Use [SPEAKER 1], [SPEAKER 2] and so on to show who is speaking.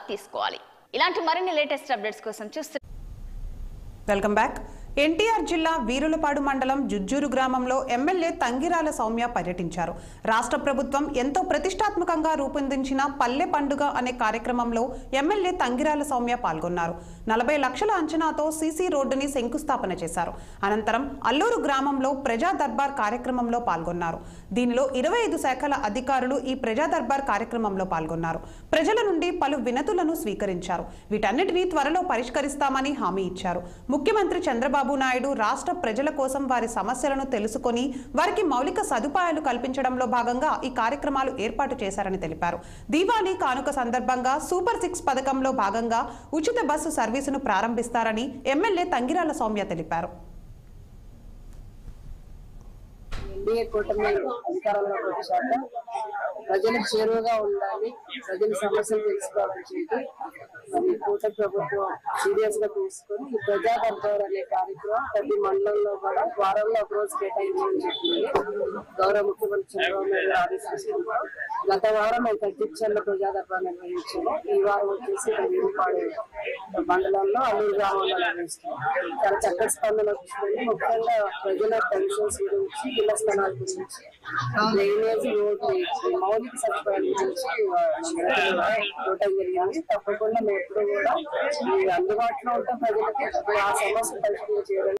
[SPEAKER 1] తీసుకోవాలి ఇలాంటి మరిన్ని లేటెస్ట్ అప్డేట్స్ కోసం చూస్తూ
[SPEAKER 2] వెల్కమ్ బ్యాక్ ఎన్టీఆర్ జిల్లా వీరులపాడు మండలం జుజ్జూరు గ్రామంలో ఎమ్మెల్యే తంగిరాల సౌమ్య పర్యటించారు రాష్ట్ర ప్రభుత్వం ఎంతో ప్రతిష్టాత్మకంగా రూపొందించిన పల్లె పండుగ అనే కార్యక్రమంలో ఎమ్మెల్యే తంగిరాల సౌమ్య పాల్గొన్నారు నలభై లక్షల అంచనాతో సీసీ రోడ్డుని శంకుస్థాపన చేశారు అనంతరం అల్లూరు గ్రామంలో ప్రజా దర్బార్ కార్యక్రమంలో పాల్గొన్నారు దీనిలో ఇరవై ఐదు శాఖల అధికారులు ఈ ప్రజా దర్బార్ కార్యక్రమంలో పాల్గొన్నారు ప్రజల నుండి పలు వినతులను స్వీకరించారు వీటన్నిటినీ త్వరలో పరిష్కరిస్తామని హామీ ఇచ్చారు ముఖ్యమంత్రి చంద్రబాబు నాయుడు రాష్ట్ర ప్రజల కోసం వారి సమస్యలను తెలుసుకొని వారికి మౌలిక సదుపాయాలు కల్పించడంలో భాగంగా ఈ కార్యక్రమాలు ఏర్పాటు చేశారని తెలిపారు దీవాళీ కానుక సందర్భంగా సూపర్ సిక్స్ పథకంలో భాగంగా ఉచిత బస్సు సర్వీసును ప్రారంభిస్తారని ఎమ్మెల్యే తంగిరాల సౌమ్య తెలిపారు
[SPEAKER 3] ఎన్డీఏ కూటమి అధికారంలోకి వచ్చాక ప్రజలకు చేరువగా ఉండాలి ప్రజల సమస్యలు తెలుసుకోవాలని చెప్పి మరి కూటమి ప్రభుత్వం సీరియస్ గా తీసుకొని ఈ ప్రజా దర్బార్ అనే కార్యక్రమం ప్రతి మండలంలో కూడా వారంలో ఒక రోజు కేటాయించమని చెప్పింది గౌరవ ముఖ్యమంత్రి చంద్రబాబు నాయుడు గారి ఆదేశించడంతో గత వారం మేము కట్టించల్లో ప్రజా దర్బార్ నిర్వహించాము ఈ వారం వచ్చేసి వీరుపాడు మండలంలో అల్లూరు గ్రామంలో నిర్వహిస్తాం చాలా చక్కటి స్పందన వచ్చింది ముఖ్యంగా ప్రజల పెన్షన్స్ గురించి ఇళ్ల స్థలాల గురించి డ్రైనేజ్ రోడ్లు ఈ మౌలిక సదుపాయాల గురించి చూడటం జరిగింది తప్పకుండా మేము ఎప్పుడు కూడా ఈ అందుబాటులో ఉంటే ప్రజలకి ఆ సమస్య పరిష్కారం చేయడానికి